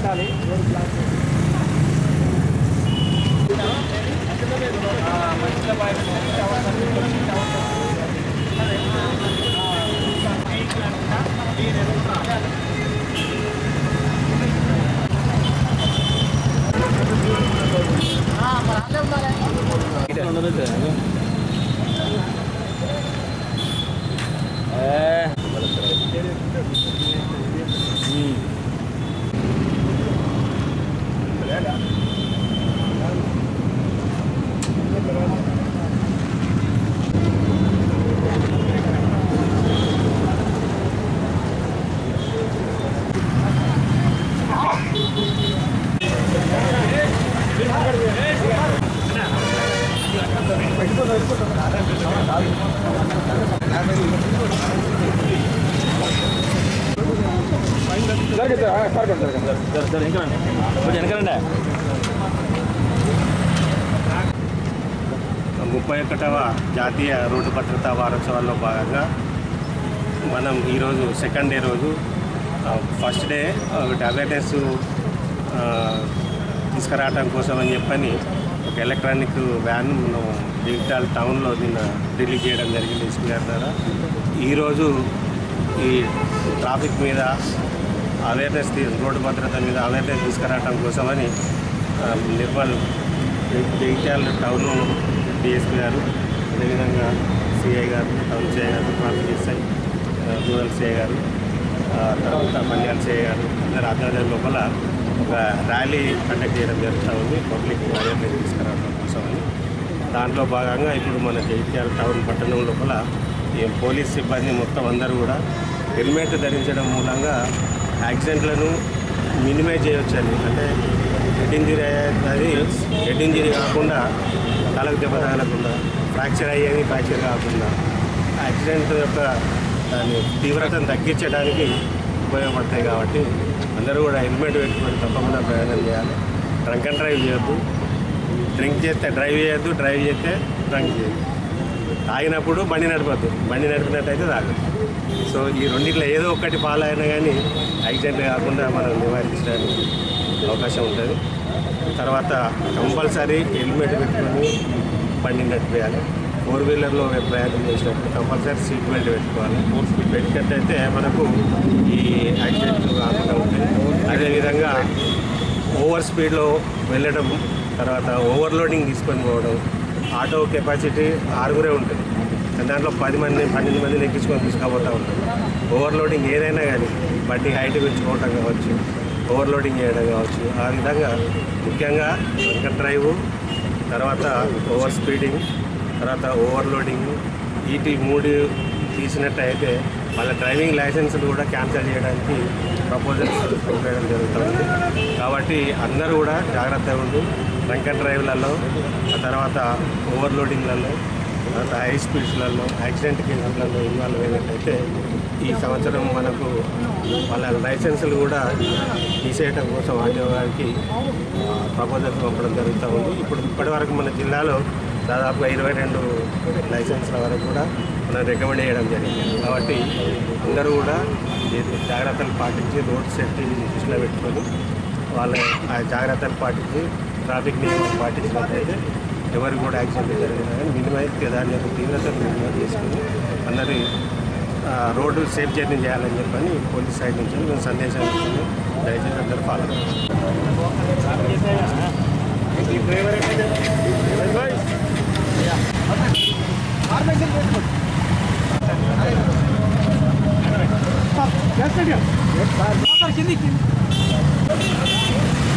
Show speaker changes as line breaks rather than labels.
పెట్టాలి
ముప్పై ఒకటవ జాతీయ రోడ్డు భద్రతా వారోత్సవాల్లో భాగంగా మనం ఈరోజు సెకండ్ డే రోజు ఆ, ఫస్ట్ డే ఒకటి అవేర్నెస్ ఆ, తీసుకురావడం కోసం అని చెప్పని ఒక ఎలక్ట్రానిక్ వ్యాన్ మనం డిజిటల్ టౌన్లో నిన్న రిలీజ్ చేయడం జరిగింది ఎస్పీ గారి ద్వారా ఈరోజు ఈ ట్రాఫిక్ మీద అవేర్నెస్ తీ- రోడ్డు భద్రత మీద అవేర్నెస్ తీసుకురావడం కోసమని ఆ, నిర్మల్ జగిత్యాల టౌన్ డిఎస్పీ గారు అదేవిధంగా సిఐ గారు టౌన్ సిఐ గారు ట్రాఫిక్ ఎస్ఐ ఆ, రూరల్ సిఐ గారు ఆ, తర్వాత మండ్యాల సిఐ గారు అందరు ఆధ్వర్యం లోపల ఒక ర్యాలీ కండక్ట్ చేయడం జరుగుతూ ఉంది పబ్లిక్ అవేర్నెస్ తీసుకురావడం కోసమని దాంట్లో భాగంగా ఇప్పుడు మన జగిత్యాల టౌన్ పట్టణం లోపల ఈ పోలీస్ సిబ్బంది మొత్తం అందరూ కూడా హెల్మెట్ ధరించడం మూలంగా యాక్సిడెంట్లను మినిమైజ్ చేయొచ్చని అంటే హెడ్ ఇంజరీ అది హెడ్ ఇంజరీ కాకుండా తలకు దెబ్బ తగలకుండా ఫ్రాక్చర్ అయ్యేది ఫ్రాక్చర్ కాకుండా యాక్సిడెంట్ యొక్క దాని తీవ్రతను తగ్గించడానికి ఉపయోగపడతాయి కాబట్టి అందరూ కూడా హెల్మెట్ పెట్టుకొని తప్పకుండా ప్రయాణం చేయాలి డ్రంక్ అండ్ డ్రైవ్ చేయొద్దు డ్రింక్ చేస్తే డ్రైవ్ చేయొద్దు డ్రైవ్ చేస్తే డ్రంక్ చేయొద్దు తాగినప్పుడు బండి నడపద్దు బండి నడిపినట్టయితే తాగదు సో ఈ రెండిట్లో ఏదో ఒకటి ఫాలో అయినా కానీ యాక్సిడెంట్ కాకుండా మనం నివారించడానికి అవకాశం ఉంటుంది తర్వాత కంపల్సరీ హెల్మెట్ పెట్టుకొని బండి నడిపేయాలి ఫోర్ వీలర్లో ప్రయాణం చేసినప్పుడు కంపల్సరీ సీట్ బెల్ట్ పెట్టుకోవాలి పెట్టినట్టయితే మనకు ఈ యాక్సిడెంట్ కాకుండా ఉంటుంది అదేవిధంగా ఓవర్ స్పీడ్లో వెళ్ళడం తర్వాత ఓవర్లోడింగ్ తీసుకొని పోవడం ఆటో కెపాసిటీ ఆరుగురే ఉంటుంది కానీ దాంట్లో పది మంది పన్నెండు మందిని ఎక్కించుకొని తీసుకుపోతూ ఉంటారు ఓవర్లోడింగ్ ఏదైనా కానీ బండి హైట్ పెంచుకోవటం కావచ్చు ఓవర్లోడింగ్ చేయడం కావచ్చు ఆ విధంగా ముఖ్యంగా డ్రంక్ డ్రైవ్ తర్వాత ఓవర్ స్పీడింగ్ తర్వాత ఓవర్లోడింగ్ వీటి మూడు తీసినట్టయితే వాళ్ళ డ్రైవింగ్ లైసెన్సులు కూడా క్యాన్సిల్ చేయడానికి ప్రపోజల్స్ పంపేయడం జరుగుతుంది కాబట్టి అందరూ కూడా జాగ్రత్తగా ఉండి డ్రంక్ అండ్ డ్రైవ్లలో ఆ తర్వాత ఓవర్లోడింగ్లలో తర్వాత హై స్పీడ్స్లలో యాక్సిడెంట్ కేసులలో ఇన్వాల్వ్ అయినట్టయితే ఈ సంవత్సరం మనకు వాళ్ళ లైసెన్సులు కూడా తీసేయటం కోసం ఆర్టీఓ గారికి ప్రపోజల్స్ పంపడం జరుగుతూ ఉంది ఇప్పుడు ఇప్పటివరకు మన జిల్లాలో దాదాపుగా ఇరవై రెండు లైసెన్స్ల వరకు కూడా మనం రికమెండ్ చేయడం జరిగింది కాబట్టి అందరూ కూడా ఈ జాగ్రత్తలు పాటించి రోడ్ సేఫ్టీని దృష్టిలో పెట్టుకొని వాళ్ళ ఆ జాగ్రత్తలు పాటించి ట్రాఫిక్ నియమాలు పాటించినట్లయితే ఎవరికి కూడా యాక్సిడెంట్ జరిగినా కానీ మినిమైజ్ దాని యొక్క తీవ్రతను మినిమైజ్ చేసుకొని అందరి ఆ, రోడ్డు సేఫ్ జర్నీ చేయాలని చెప్పని పోలీస్ సైడ్ నుంచి మేము సందేశం ఇస్తున్నాం దయచేసి అందరూ ఫాలో అవ్వండి.
కిందికి